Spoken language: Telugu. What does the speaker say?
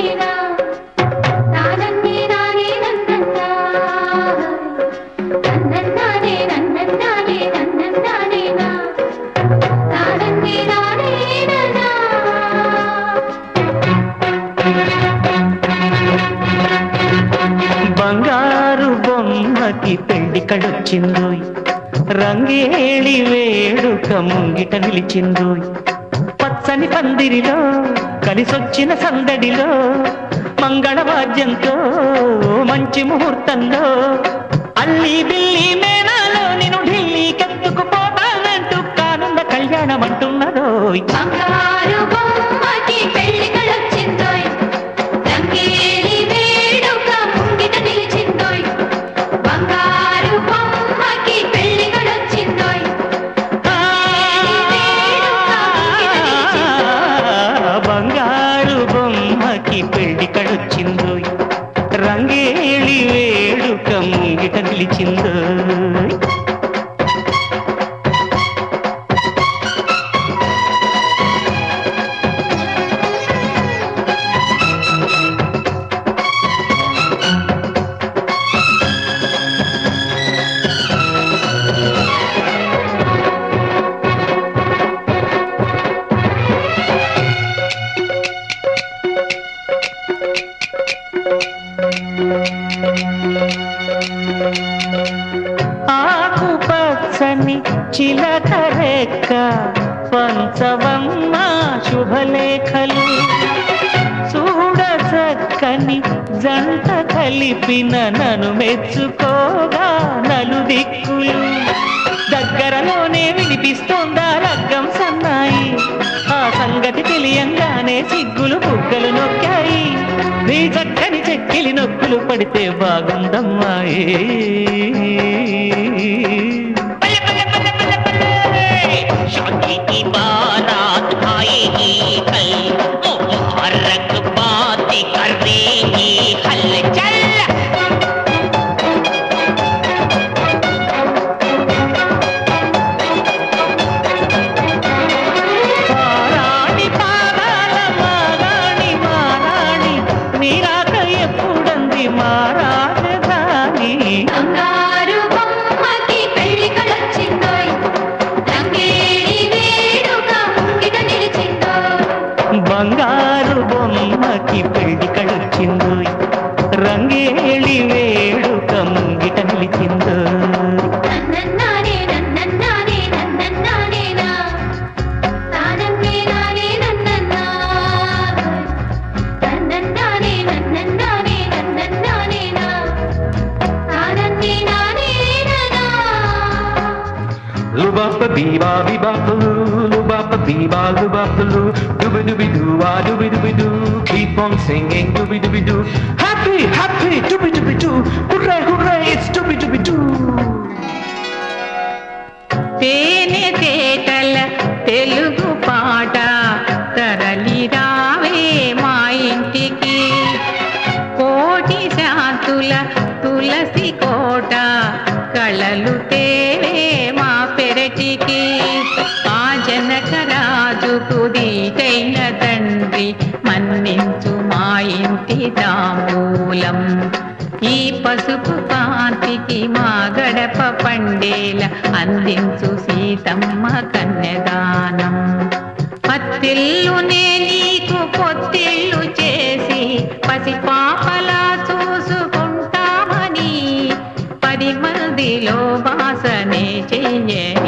నానేనా నానన్నే నానే నన్నన్నా నన్నన్నానే నన్నన్నానే నన్నన్నానేనా నానన్నే నానేనా బంగారు బొమ్మకి పెళ్లి కడొచ్చిందోయ్ రంగేళి వేడుక ముంగిట నిలిచిందోయ్ పచ్చని పందిరిలో కలిసొచ్చిన సందడిలో మంగళవాద్యంతో మంచి ముహూర్తంలో అల్లి బిల్లి మేనాలో నేను ఢిల్లీకెందుకు పోతానంటూ కానున్న కళ్యాణం అంటున్నదోయ్ బంగారు బొమ్మకి పెళ్లి కళొచ్చిందోయ్ రంగేలి వేడుక ముంగిట నిలిచిందోయ్ బంగారు బొమ్మకి పెళ్లి కళొచ్చిందోయ్ బంగారు బొమ్మకి పెళ్లి కడొచ్చిందో రంగేళి వేడుక ముంగిట నిలిచిందో ఆకు పచ్చని చిలక రెక్క పంచవమ్మ శుభలేఖలు చూడ చక్కని జంట కలిపిన నన్ను మెచ్చుకోగా నలు దిక్కులు దగ్గరలోనే వినిపిస్తోందా లగ్గం సన్నాయి ఆ సంగతి తెలియంగానే సిగ్గులు బుగ్గలు నొక్కాయి నీ చక్కని చెక్కిలి నొక్కులు పడితే బాగుందమ్మాయి పల్లె, పల్లె, పల్లె, పల్లె, పల్లె. शादी की बारात आएगी कल मुबारक बातें करेगी हलचल పారాణి పాదాల మారాణి మారాణి నీరాక ఎప్పుడంది మా రాజధాని బంగారు బొమ్మకి పెళ్లి కళొచ్చిందోయ్ రంగేలి వేడుక ముంగిట నిలిచిందోయ్ బంగారు బొమ్మకి పెళ్లి కడొచ్చిందో రంగేళి వేడుక ముంగిట నిలిచిందో నన్నన్నానే నన్నన్నానే నన్నన్నానేనా నానన్నే నానే నన్నన్నా నన్నన్నానే నన్నన్నానే నన్నన్నానేనా నానన్నే నానేనా Lubapa biba biba loo, lubapa biba lubapa loo, dooby dooby doo, ah dooby dooby doo. Keep on singing dooby dooby doo. Happy, happy, dooby dooby doo. Hooray, hooray, it's dooby dooby doo. తేనె తేటల తెలుగు పాట తరలి రావే మా ఇంటికి కోటి శాంతుల తులసి కోట కళలు తేవే మా పెరటికి ఆ జనక రాజుకు దీటైన తండ్రి మన్నించు మా ఇంటి తాంబూలం ఈ పసుపు కాంతికి మా గడప పండేల అందించు సీతమ్మ కన్యదానం పత్తిల్లునే నీకు పొత్తిళ్ళు చేసి పసిపాపలా చూసుకుంటామని పది మందిలో వాసనే చెయ్యే